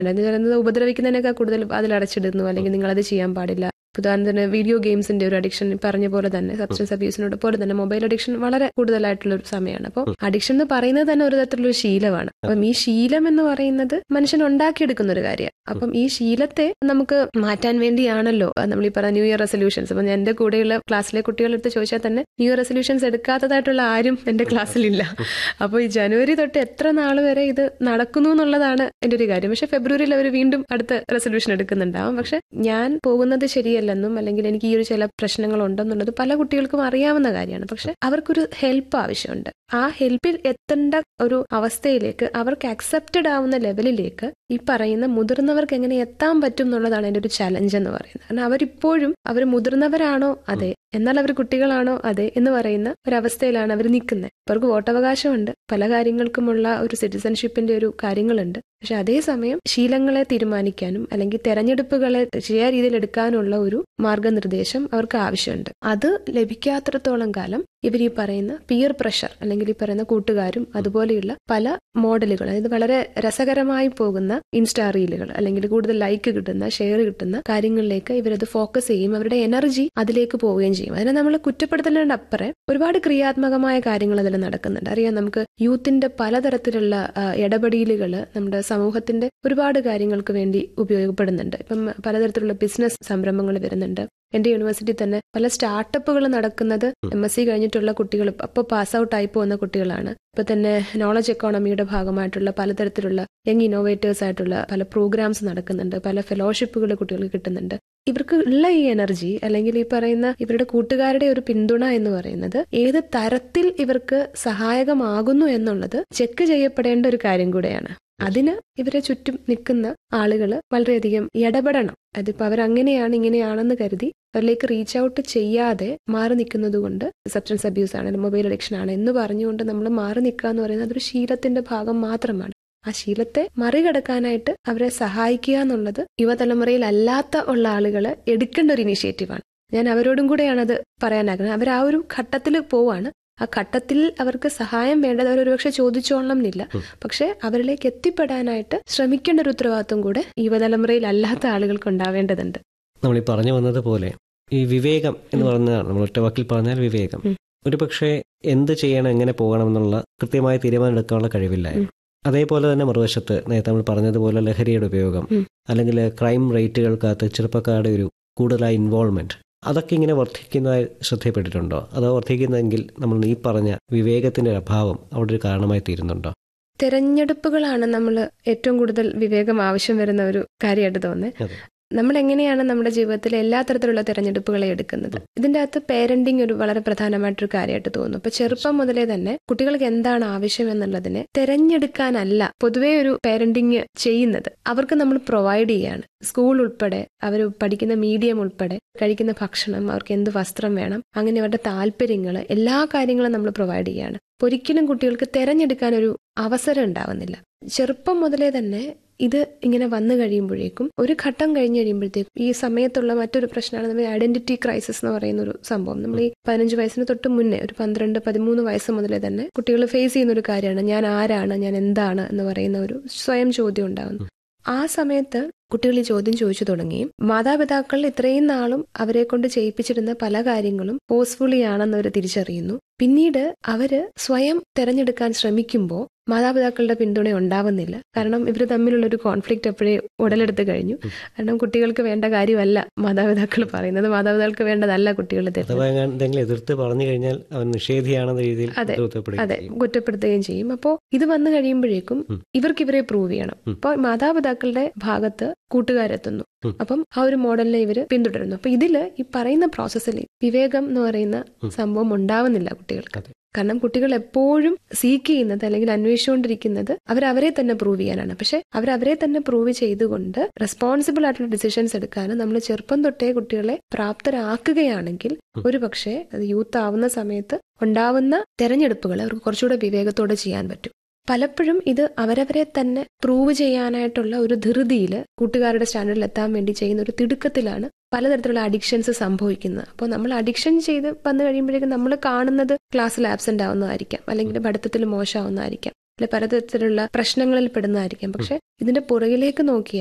എന്ന് പറയുന്നത് ഉപദ്രവിക്കുന്നതിനേക്കാൾ കൂടുതൽ അതിൽ അടച്ചിടുന്നു അല്ലെങ്കിൽ നിങ്ങൾ അത് ചെയ്യാൻ പാടില്ല ഉദാഹരണത്തിന് വീഡിയോ ഗെയിംസിന്റെ ഒരു അഡിക്ഷൻ പറഞ്ഞ പോലെ തന്നെ സബ്സ്റ്റൻസ് അബ്യൂസിനോട് പോലെ തന്നെ മൊബൈൽ അഡിക്ഷൻ വളരെ കൂടുതലായിട്ടുള്ള ഒരു സമയമാണ് അപ്പോൾ അഡിക്ഷൻ എന്ന് പറയുന്നത് തന്നെ ഒരു തരത്തിലുള്ള ഒരു ശീലമാണ് അപ്പം ഈ ശീലം എന്ന് പറയുന്നത് മനുഷ്യൻ ഉണ്ടാക്കിയെടുക്കുന്ന ഒരു കാര്യമാണ് അപ്പം ഈ ശീലത്തെ നമുക്ക് മാറ്റാൻ വേണ്ടിയാണല്ലോ നമ്മൾ ഈ പറഞ്ഞ ന്യൂ ഇയർ റെസൊല്യൂഷൻസ് അപ്പം എന്റെ കൂടെയുള്ള ക്ലാസ്സിലെ കുട്ടികളെടുത്ത് ചോദിച്ചാൽ തന്നെ ന്യൂ ഇയർ റെസൊല്യൂഷൻസ് എടുക്കാത്തതായിട്ടുള്ള ആരും എന്റെ ക്ലാസ്സിലില്ല അപ്പോൾ ഈ ജനുവരി തൊട്ട് എത്ര നാൾ വരെ ഇത് നടക്കുന്നു എന്നുള്ളതാണ് എന്റെ ഒരു കാര്യം പക്ഷെ ഫെബ്രുവരിയിൽ അവർ വീണ്ടും അടുത്ത റെസൊല്യൂഷൻ എടുക്കുന്നുണ്ടാവും പക്ഷെ ഞാൻ പോകുന്നത് ശരിയല്ലെന്നും അല്ലെങ്കിൽ എനിക്ക് ഈ ഒരു ചില പ്രശ്നങ്ങൾ ഉണ്ടെന്നുള്ളത് പല കുട്ടികൾക്കും അറിയാവുന്ന കാര്യമാണ് പക്ഷെ അവർക്കൊരു ഹെൽപ്പ് ആവശ്യമുണ്ട് ആ ഹെൽപ്പിൽ എത്തേണ്ട ഒരു അവസ്ഥയിലേക്ക് അവർക്ക് അക്സെപ്റ്റഡ് ആവുന്ന ലെവലിലേക്ക് ഈ പറയുന്ന മുതിർന്നവർക്ക് എങ്ങനെ എത്താൻ പറ്റും എന്നുള്ളതാണ് എൻ്റെ ഒരു ചലഞ്ച് എന്ന് പറയുന്നത് കാരണം അവരിപ്പോഴും അവർ മുതിർന്നവരാണോ അതെ എന്നാൽ അവർ കുട്ടികളാണോ അതെ എന്ന് പറയുന്ന ഒരവസ്ഥയിലാണ് അവർ നിൽക്കുന്നത് അവർക്ക് വോട്ടവകാശമുണ്ട് പല കാര്യങ്ങൾക്കുമുള്ള ഒരു സിറ്റിസൺഷിപ്പിന്റെ ഒരു കാര്യങ്ങളുണ്ട് പക്ഷെ അതേസമയം ശീലങ്ങളെ തീരുമാനിക്കാനും അല്ലെങ്കിൽ തെരഞ്ഞെടുപ്പുകളെ ശരിയായ രീതിയിൽ എടുക്കാനുള്ള ഒരു മാർഗനിർദ്ദേശം അവർക്ക് ആവശ്യമുണ്ട് അത് ലഭിക്കാത്തിടത്തോളം കാലം ഇവർ ഈ പറയുന്ന പിയർ പ്രഷർ അല്ലെങ്കിൽ ഈ പറയുന്ന കൂട്ടുകാരും അതുപോലെയുള്ള പല മോഡലുകൾ അതായത് വളരെ രസകരമായി പോകുന്ന ഇൻസ്റ്റാ റീലുകൾ അല്ലെങ്കിൽ കൂടുതൽ ലൈക്ക് കിട്ടുന്ന ഷെയർ കിട്ടുന്ന കാര്യങ്ങളിലേക്ക് ഇവരത് ഫോക്കസ് ചെയ്യും അവരുടെ എനർജി അതിലേക്ക് പോവുകയും ചെയ്യും അതിനെ നമ്മൾ കുറ്റപ്പെടുത്തലിന്റെ അപ്പുറം ഒരുപാട് ക്രിയാത്മകമായ കാര്യങ്ങൾ അതിൽ നടക്കുന്നുണ്ട് അറിയാം നമുക്ക് യൂത്തിന്റെ പലതരത്തിലുള്ള ഇടപെടലുകൾ നമ്മുടെ സമൂഹത്തിന്റെ ഒരുപാട് കാര്യങ്ങൾക്ക് വേണ്ടി ഉപയോഗപ്പെടുന്നുണ്ട് ഇപ്പം പലതരത്തിലുള്ള ബിസിനസ് സംരംഭങ്ങൾ വരുന്നുണ്ട് എന്റെ യൂണിവേഴ്സിറ്റി തന്നെ പല സ്റ്റാർട്ടപ്പുകൾ നടക്കുന്നത് എം എസ് സി കഴിഞ്ഞിട്ടുള്ള കുട്ടികൾ അപ്പോൾ പാസ് ഔട്ട് ആയി പോകുന്ന കുട്ടികളാണ് ഇപ്പൊ തന്നെ നോളജ് എക്കോണമിയുടെ ഭാഗമായിട്ടുള്ള പലതരത്തിലുള്ള യങ് ഇന്നോവേറ്റേഴ്സ് ആയിട്ടുള്ള പല പ്രോഗ്രാംസ് നടക്കുന്നുണ്ട് പല ഫെലോഷിപ്പുകൾ കുട്ടികൾക്ക് കിട്ടുന്നുണ്ട് ഇവർക്ക് ഉള്ള ഈ എനർജി അല്ലെങ്കിൽ ഈ പറയുന്ന ഇവരുടെ കൂട്ടുകാരുടെ ഒരു പിന്തുണ എന്ന് പറയുന്നത് ഏത് തരത്തിൽ ഇവർക്ക് സഹായകമാകുന്നു എന്നുള്ളത് ചെക്ക് ചെയ്യപ്പെടേണ്ട ഒരു കാര്യം കൂടെയാണ് അതിന് ഇവരെ ചുറ്റും നിൽക്കുന്ന ആളുകൾ വളരെയധികം ഇടപെടണം അതിപ്പോ അവരങ്ങനെയാണ് ഇങ്ങനെയാണെന്ന് കരുതി അവരിലേക്ക് റീച്ച് ഔട്ട് ചെയ്യാതെ മാറി നിൽക്കുന്നത് കൊണ്ട് സബ്സ്റ്റൻസ് അബ്യൂസ് ആണ് മൊബൈൽ അഡിക്ഷൻ ആണ് എന്ന് പറഞ്ഞുകൊണ്ട് നമ്മൾ മാറി നിൽക്കുക എന്ന് പറയുന്നത് അതൊരു ശീലത്തിന്റെ ഭാഗം മാത്രമാണ് ആ ശീലത്തെ മറികടക്കാനായിട്ട് അവരെ സഹായിക്കുക എന്നുള്ളത് യുവതലമുറയിൽ അല്ലാത്ത ഉള്ള ആളുകൾ എടുക്കേണ്ട ഒരു ഇനിഷ്യേറ്റീവാണ് ഞാൻ അവരോടും കൂടെയാണ് അത് പറയാനാകുന്നത് അവർ ആ ഒരു ഘട്ടത്തിൽ പോവാണ് ആ ഘട്ടത്തിൽ അവർക്ക് സഹായം വേണ്ടത് അവർ ഒരുപക്ഷെ ചോദിച്ചോളണം എന്നില്ല പക്ഷെ അവരിലേക്ക് എത്തിപ്പെടാനായിട്ട് ശ്രമിക്കേണ്ട ഒരു ഉത്തരവാദിത്വം കൂടെ യുവതലമുറയിൽ അല്ലാത്ത ആളുകൾക്ക് ഉണ്ടാവേണ്ടതുണ്ട് നമ്മൾ ഈ പറഞ്ഞു വന്നതുപോലെ ഈ വിവേകം എന്ന് പറഞ്ഞാൽ നമ്മൾ ഒറ്റ വാക്കിൽ പറഞ്ഞാൽ വിവേകം ഒരു പക്ഷേ എന്ത് ചെയ്യണം എങ്ങനെ പോകണം എന്നുള്ള കൃത്യമായ തീരുമാനം എടുക്കാനുള്ള കഴിവില്ലായിരുന്നു അതേപോലെ തന്നെ മറുവശത്ത് നേരത്തെ നമ്മൾ പറഞ്ഞതുപോലെ ലഹരിയുടെ ഉപയോഗം അല്ലെങ്കിൽ ക്രൈം റേറ്റുകൾക്കകത്ത് ചെറുപ്പക്കാരുടെ ഒരു കൂടുതലായ ഇൻവോൾവ്മെന്റ് അതൊക്കെ ഇങ്ങനെ വർദ്ധിക്കുന്നതായി ശ്രദ്ധയപ്പെട്ടിട്ടുണ്ടോ അതോ വർദ്ധിക്കുന്നെങ്കിൽ നമ്മൾ ഈ പറഞ്ഞ വിവേകത്തിന്റെ അഭാവം അവിടെ ഒരു കാരണമായി തീരുന്നുണ്ടോ തെരഞ്ഞെടുപ്പുകളാണ് നമ്മൾ ഏറ്റവും കൂടുതൽ വിവേകം ആവശ്യം വരുന്ന ഒരു കാര്യമായിട്ട് തോന്നുന്നത് നമ്മൾ എങ്ങനെയാണ് നമ്മുടെ ജീവിതത്തിൽ എല്ലാ തരത്തിലുള്ള തെരഞ്ഞെടുപ്പുകളെ എടുക്കുന്നത് ഇതിന്റെ അകത്ത് പേരന്റിങ് ഒരു വളരെ പ്രധാനമായിട്ടൊരു കാര്യമായിട്ട് തോന്നുന്നു അപ്പൊ ചെറുപ്പം മുതലേ തന്നെ കുട്ടികൾക്ക് എന്താണ് ആവശ്യം എന്നുള്ളതിനെ തെരഞ്ഞെടുക്കാനല്ല പൊതുവേ ഒരു പേരന്റിങ് ചെയ്യുന്നത് അവർക്ക് നമ്മൾ പ്രൊവൈഡ് ചെയ്യാണ് സ്കൂൾ ഉൾപ്പെടെ അവർ പഠിക്കുന്ന മീഡിയം ഉൾപ്പെടെ കഴിക്കുന്ന ഭക്ഷണം അവർക്ക് എന്ത് വസ്ത്രം വേണം അങ്ങനെ അവരുടെ താല്പര്യങ്ങൾ എല്ലാ കാര്യങ്ങളും നമ്മൾ പ്രൊവൈഡ് ചെയ്യാണ് ഒരിക്കലും കുട്ടികൾക്ക് തെരഞ്ഞെടുക്കാൻ ഒരു അവസരം ഉണ്ടാവുന്നില്ല ചെറുപ്പം മുതലേ തന്നെ ഇത് ഇങ്ങനെ വന്നു കഴിയുമ്പോഴേക്കും ഒരു ഘട്ടം കഴിഞ്ഞ് കഴിയുമ്പോഴത്തേക്കും ഈ സമയത്തുള്ള മറ്റൊരു പ്രശ്നമാണ് നമ്മൾ ഐഡന്റിറ്റി ക്രൈസിസ് എന്ന് പറയുന്ന ഒരു സംഭവം നമ്മൾ ഈ പതിനഞ്ച് വയസ്സിന് തൊട്ട് മുന്നേ ഒരു പന്ത്രണ്ട് പതിമൂന്ന് വയസ്സ് മുതലേ തന്നെ കുട്ടികൾ ഫേസ് ചെയ്യുന്ന ഒരു കാര്യമാണ് ഞാൻ ആരാണ് ഞാൻ എന്താണ് എന്ന് പറയുന്ന ഒരു സ്വയം ചോദ്യം ഉണ്ടാകുന്നു ആ സമയത്ത് കുട്ടികൾ ഈ ചോദ്യം ചോദിച്ചു തുടങ്ങുകയും മാതാപിതാക്കൾ ഇത്രയും നാളും അവരെ കൊണ്ട് ചെയ്യിപ്പിച്ചിരുന്ന പല കാര്യങ്ങളും ഫോഴ്സ്ഫുള്ളി ആണെന്ന് അവർ തിരിച്ചറിയുന്നു പിന്നീട് അവര് സ്വയം തെരഞ്ഞെടുക്കാൻ ശ്രമിക്കുമ്പോൾ മാതാപിതാക്കളുടെ പിന്തുണ ഉണ്ടാവുന്നില്ല കാരണം ഇവർ തമ്മിലുള്ള ഒരു കോൺഫ്ലിക്റ്റ് എപ്പോഴേ ഉടലെടുത്ത് കഴിഞ്ഞു കാരണം കുട്ടികൾക്ക് വേണ്ട കാര്യമല്ല മാതാപിതാക്കൾ പറയുന്നത് മാതാപിതാക്കൾക്ക് വേണ്ടതല്ല കുട്ടികൾ അഥവാ എന്തെങ്കിലും എതിർത്ത് പറഞ്ഞു കഴിഞ്ഞാൽ അവൻ നിഷേധിയാണെന്ന രീതിയിൽ അതെ അതെ കുറ്റപ്പെടുത്തുകയും ചെയ്യും അപ്പോൾ ഇത് വന്നു കഴിയുമ്പോഴേക്കും ഇവർക്ക് ഇവരെ പ്രൂവ് ചെയ്യണം അപ്പോൾ മാതാപിതാക്കളുടെ ഭാഗത്ത് കൂട്ടുകാരെത്തുന്നു അപ്പം ആ ഒരു മോഡലിനെ ഇവര് പിന്തുടരുന്നു അപ്പൊ ഇതില് ഈ പറയുന്ന പ്രോസസ്സിൽ വിവേകം എന്ന് പറയുന്ന സംഭവം ഉണ്ടാവുന്നില്ല കുട്ടികൾക്ക് കാരണം കുട്ടികൾ എപ്പോഴും സീക്ക് ചെയ്യുന്നത് അല്ലെങ്കിൽ അന്വേഷിച്ചുകൊണ്ടിരിക്കുന്നത് അവരവരെ തന്നെ പ്രൂവ് ചെയ്യാനാണ് പക്ഷെ അവരവരെ തന്നെ പ്രൂവ് ചെയ്തുകൊണ്ട് റെസ്പോൺസിബിൾ ആയിട്ടുള്ള ഡിസിഷൻസ് എടുക്കാനും നമ്മൾ ചെറുപ്പം തൊട്ടേ കുട്ടികളെ പ്രാപ്തരാക്കുകയാണെങ്കിൽ ഒരു പക്ഷേ അത് യൂത്ത് ആവുന്ന സമയത്ത് ഉണ്ടാവുന്ന തെരഞ്ഞെടുപ്പുകൾ അവർക്ക് കുറച്ചുകൂടെ വിവേകത്തോടെ ചെയ്യാൻ പറ്റും പലപ്പോഴും ഇത് അവരവരെ തന്നെ പ്രൂവ് ചെയ്യാനായിട്ടുള്ള ഒരു ധൃതിയിൽ കൂട്ടുകാരുടെ സ്റ്റാൻഡേർഡിൽ എത്താൻ വേണ്ടി ചെയ്യുന്ന ഒരു തിടുക്കത്തിലാണ് പലതരത്തിലുള്ള അഡിക്ഷൻസ് സംഭവിക്കുന്നത് അപ്പോൾ നമ്മൾ അഡിക്ഷൻ ചെയ്ത് വന്നു കഴിയുമ്പോഴേക്കും നമ്മൾ കാണുന്നത് ക്ലാസ്സിൽ ആബ്സെന്റ് ആവുന്നതായിരിക്കാം അല്ലെങ്കിൽ പഠിത്തത്തിൽ മോശമാവുന്നതായിരിക്കാം അല്ലെ പലതരത്തിലുള്ള പ്രശ്നങ്ങളിൽ പെടുന്നതായിരിക്കാം പക്ഷെ ഇതിന്റെ പുറകിലേക്ക് നോക്കിയാൽ